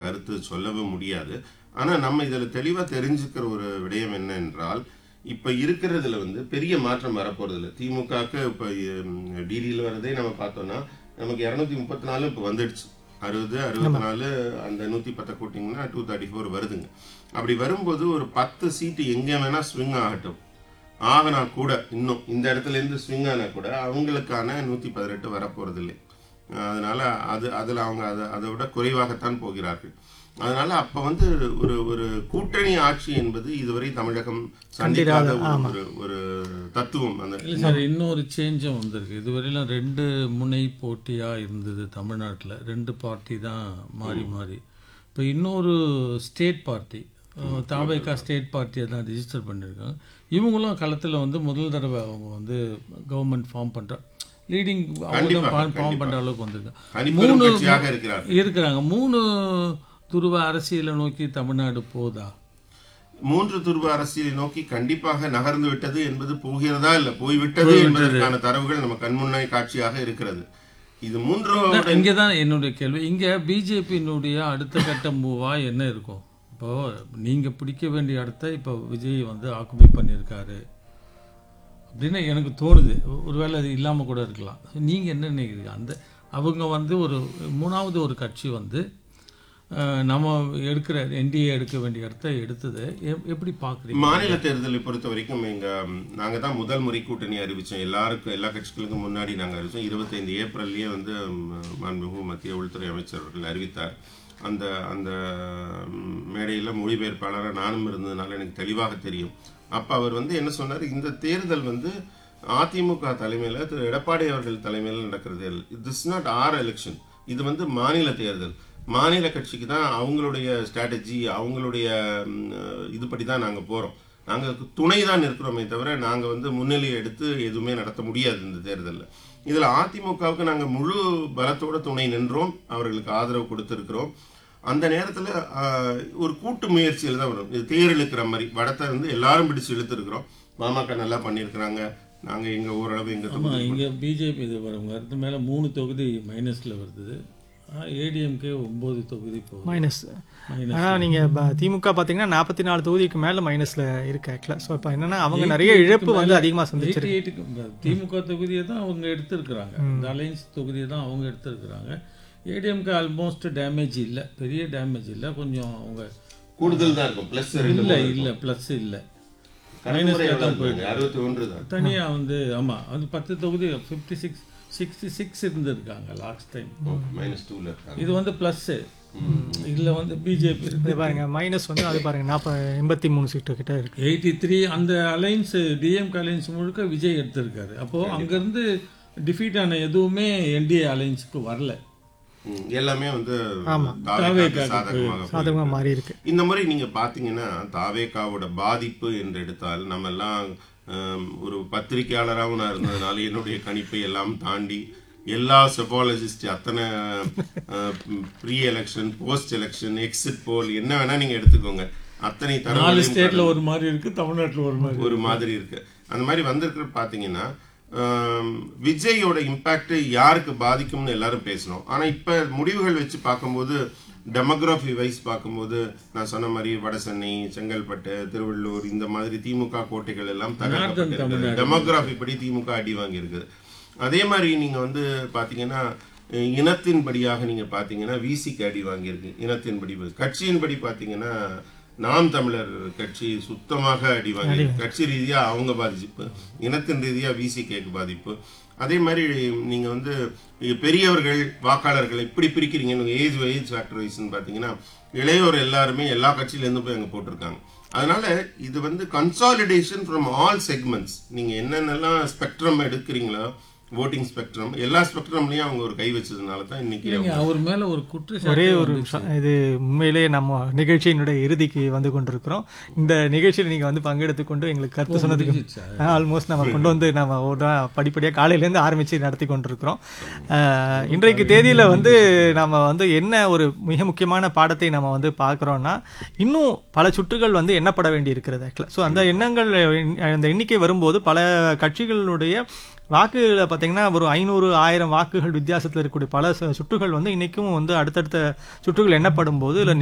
கருத்து சொல்லவும் முடியாது ஆனா நம்ம இதுல தெளிவா தெரிஞ்சுக்கிற ஒரு விடயம் என்ன என்றால் இப்ப இருக்கிறதுல வந்து பெரிய மாற்றம் வரப்போறது இல்லை திமுகக்கு இப்ப டிடியில் வரதே நம்ம பார்த்தோம்னா நமக்கு இரநூத்தி முப்பத்தி நாலு இப்போ வந்துடுச்சு அறுபது அறுபத்தி நாலு அந்த நூத்தி பத்தை கூட்டிங்கன்னா டூ தேர்ட்டி ஃபோர் வருதுங்க அப்படி வரும்போது ஒரு பத்து சீட்டு எங்க வேணா ஸ்விங் ஆகட்டும் ஆகினா கூட இன்னும் இந்த இடத்துல இருந்து ஸ்விங் ஆனா கூட அவங்களுக்கான நூத்தி பதினெட்டு வரப்போறது இல்லை அதனால அது அதுல அவங்க அதை அதை விட குறைவாகத்தான் போகிறார்கள் அதனால அப்ப வந்து ஒரு ஒரு கூட்டணி ஆட்சி என்பது இதுவரை தமிழகம் சந்திக்காத ஒரு- ஒரு ஒரு தத்துவம் அந்த இல்லை சார் இன்னொரு சேஞ்சும் வந்திருக்கு இதுவரையிலும் ரெண்டு முனை போட்டியாக இருந்தது தமிழ்நாட்டில் ரெண்டு பார்ட்டி தான் மாறி மாறி இப்போ இன்னொரு ஸ்டேட் பார்ட்டி தாவேக்கா ஸ்டேட் பார்ட்டியை தான் ரிஜிஸ்டர் பண்ணியிருக்காங்க இவங்களும் களத்தில் வந்து முதல் தடவை அவங்க வந்து கவர்மெண்ட் ஃபார்ம் பண்ணுற லீடிங் அவங்க தான் ஃபார்ம் பண்ணுற அளவுக்கு வந்திருக்காங்க தனிப்பெரும் கட்சியாக இருக்கிறார் இருக்கிறாங்க மூணு துருவ அரசியலை நோக்கி தமிழ்நாடு போதா மூன்று துருவ அரசியலை நோக்கி கண்டிப்பாக நகர்ந்து விட்டது என்பது போகிறதா இல்ல போய்விட்டது என்பதற்கான தரவுகள் நம்ம கண்முன்னே காட்சியாக இருக்கிறது இது மூன்றோட இங்கே தான் என்னுடைய கேள்வி இங்கே பிஜேபியினுடைய அடுத்த கட்ட மூவா என்ன இருக்கும் இப்போ நீங்கள் பிடிக்க வேண்டிய இடத்த இப்போ விஜய் வந்து ஆக்குபை பண்ணியிருக்காரு அப்படின்னு எனக்கு தோணுது ஒருவேளை அது இல்லாமல் கூட இருக்கலாம் நீங்கள் என்ன நினைக்கிறீங்க அந்த அவங்க வந்து ஒரு மூணாவது ஒரு கட்சி வந்து அஹ், நம்ம எடுக்கிற என்டிஏ எடுக்க வேண்டிய இடத்த எடுத்தது எப்- எப்படி பார்க்குறீங்க மாநில தேர்தலை பொறுத்த வரைக்கும் எங்க ம், நாங்க தான் முதல் முறை கூட்டணி அறிவிச்சோம் எல்லாருக்கும் எல்லா கட்சிகளுக்கும் முன்னாடி நாங்க அறிவிச்சோம் இருபத்தைந்து ஏப்ரல்லயே வந்து ம், மாண்புமிகு மத்திய உள்துறை அமைச்சர் அவர்கள் அறிவித்தார் அந்த அந்த ம், மேடையில மொழிபெயர்ப்பாளராக நானும் இருந்ததுனால எனக்கு தெளிவாக தெரியும் அப்ப அவர் வந்து என்ன சொன்னார் இந்த தேர்தல் வந்து அதிமுக தலைமையில திரு எடப்பாடி அவர்கள் தலைமையில் நடக்கிற தேர்தல் திஸ் நாட் ஆர் எலெக்ஷன் இது வந்து மாநில தேர்தல் மாநில கட்சிக்கு தான் அவங்களுடைய ஸ்ட்ராட்டஜி அவங்களுடைய ம், இதுபடி தான் நாங்கள் போகிறோம் நாங்கள் துணை தான் இருக்கிறோமே தவிர நாங்கள் வந்து முன்னிலையை எடுத்து எதுவுமே நடத்த முடியாது இந்த தேர்தலில் இதில் அதிமுகவுக்கு நாங்கள் முழு பலத்தோட துணை நின்றோம் அவர்களுக்கு ஆதரவு கொடுத்துருக்கிறோம் அந்த நேரத்தில் ஒரு கூட்டு முயற்சியில் தான் வரும் இது தேர் இழுக்கிற மாதிரி வடத்தை வந்து எல்லாரும் பிடிச்சு இழுத்துருக்குறோம் பாமக நல்லா பண்ணியிருக்கிறாங்க நாங்கள் எங்கள் ஓரளவு எங்கள் ஆமாம் இங்கே பிஜேபி இது வரும் அடுத்த மேலே மூணு தொகுதி மைனஸில் வருது ஏடிஎம்கே ஒம்பது தொகுதி போகுது மைனஸ் Minus. ஆனால் நீங்கள் திமுக பார்த்தீங்கன்னா நாற்பத்தி நாலு தொகுதிக்கு மேலே மைனஸில் இருக்கு ஆக்சுவலாக ஸோ இப்போ என்னன்னா அவங்க நிறைய இழப்பு வந்து அதிகமாக சந்திச்சிருக்கு எயிட்டி எயிட்டுக்கு திமுக தொகுதியை தான் அவங்க எடுத்திருக்கிறாங்க இந்த அலையன்ஸ் தொகுதியை தான் அவங்க எடுத்திருக்கிறாங்க ஏடிஎம்க்கு ஆல்மோஸ்ட் டேமேஜ் இல்லை பெரிய டேமேஜ் இல்லை கொஞ்சம் அவங்க கூடுதல் தான் இருக்கும் ப்ளஸ் இல்லை இல்லை ப்ளஸ் இல்லை அறுபத்தி ஒன்று தான் தனியாக வந்து ஆமாம் அது பத்து தொகுதி ஃபிஃப்டி சிக்ஸ் சிக்ஸ்டி சிக்ஸ் இருந்திருக்காங்க லாஸ்ட் டைம் மைனஸ் டூவில் இருக்காங்க இது வந்து ப்ளஸ்ஸு இதில் வந்து பிஜேபி இது பாருங்க மைனஸ் வந்து அது பாருங்க நாற்பது எண்பத்தி மூணு சீட்டு கிட்ட இருக்கு எயிட்டி த்ரீ அந்த அலைன்ஸ் டிஎம்கே அலைன்ஸ் முழுக்க விஜய் எடுத்திருக்காரு அப்போது அங்கேருந்து டிஃபீட் ஆன எதுவுமே என்டிஏ அலைன்ஸுக்கு வரல ம், எல்லாமே வந்து தாவேக்காவுக்கு சாதகமாக சாதகமாக மாறி இருக்கு இந்த மாதிரி நீங்க பாத்தீங்கன்னா தாவேக்காவோட பாதிப்பு என்று எடுத்தால் நம்ம எல்லாம் ஹம், ஒரு பத்திரிகையாளராகவும் நான் இருந்ததுனால என்னுடைய கணிப்பை எல்லாம் தாண்டி எல்லா செபாலஜிஸ்ட் அத்தனை pre election post election exit poll என்ன வேணா நீங்க எடுத்துக்கோங்க அத்தனை நாலு தரவுகளையும் ஸ்டேட்ல ஒரு மாதிரி இருக்கு தமிழ்நாட்டில் ஒரு மாதிரி ஒரு மாதிரி இருக்கு அந்த மாதிரி வந்திருக்கிற பாத்தீங்கன்னா ஆம், விஜயோட இம்பாக்ட் யாருக்கு பாதிக்கும்னு எல்லாரும் பேசணும் ஆனா இப்ப முடிவுகள் வச்சு பார்க்கும்போது டெமோகிராஃபி வைஸ் பார்க்கும்போது நான் சொன்ன மாதிரி வட சென்னை செங்கல்பட்டு திருவள்ளூர் இந்த மாதிரி திமுக கோட்டைகள் எல்லாம் தகர்க்கப்பட்டிருக்கு டெமோகிராஃபி படி திமுக அடி வாங்கியிருக்குது அதே மாதிரி நீங்க வந்து பாத்தீங்கன்னா அஹ், இனத்தின்படியாக நீங்க பாத்தீங்கன்னா விசிக்கு அடி வாங்கியிருக்கு இனத்தின்படி கட்சியின்படி பாத்தீங்கன்னா நாம் தமிழர் கட்சி சுத்தமாக அடி வாங்கி கட்சி ரீதியா அவங்க பாதிப்பு இனத்தின் ரீதியா விசிகேக்கு பாதிப்பு அதே மாதிரி நீங்க வந்து பெரியவர்கள் வாக்காளர்கள் இப்படி பிரிக்கிறீங்க ஏஜ் ஏஜ் ஃபேக்டர் வைஸ்னு பாத்தீங்கன்னா இளையோர் எல்லாருமே எல்லா கட்சியில இருந்து போய் அங்க போட்டிருக்காங்க அதனால இது வந்து கன்சாலிடேஷன் ஃப்ரம் ஆல் செக்மெண்ட்ஸ் நீங்க என்னென்னலாம் ஸ்பெக்ட்ரம் எடுக்கிறீங்களோ ஓட்டிங் ஸ்பெக்ட்ரம் எல்லா ஸ்பெக்ட்ரம்லயும் அவங்க ஒரு கை வச்சதுனால தான் இன்னைக்கு இல்லைங்க, அவர் மேல ஒரு குற்றச்சாட்டு ஒரே ஒரு நிமிஷம். இது உண்மையிலேயே நம்ம நிகழ்ச்சியினுடைய இறுதிக்கு வந்து கொண்டிருக்கிறோம் இந்த நிகழ்ச்சியில் நீங்கள் வந்து பங்கெடுத்து கொண்டு எங்களுக்கு கருத்து சொன்னதுக்கு முடிஞ்சிருச்சா? ஆல்மோஸ்ட் நம்ம கொண்டு வந்து நம்ம ஒரு படிப்படியாக காலையிலேருந்து ஆரம்பித்து நடத்தி கொண்டிருக்கிறோம் அஹ், இன்றைக்கு தேதியில் வந்து நம்ம வந்து என்ன ஒரு மிக முக்கியமான பாடத்தை நம்ம வந்து பார்க்குறோன்னா இன்னும் பல சுற்றுகள் வந்து எண்ணப்பட வேண்டி இருக்கிறது ஆக்சுவலாக ஸோ அந்த எண்ணங்கள் அந்த எண்ணிக்கை வரும்போது பல கட்சிகளுடைய வாக்குகளை பார்த்தீங்கன்னா ஒரு ஐநூறு ஆயிரம் வாக்குகள் வித்தியாசத்தில் இருக்கக்கூடிய பல சு- சுற்றுகள் வந்து இன்னைக்கும் வந்து அடுத்தடுத்த சுற்றுகள் எண்ணப்படும் போது இல்லை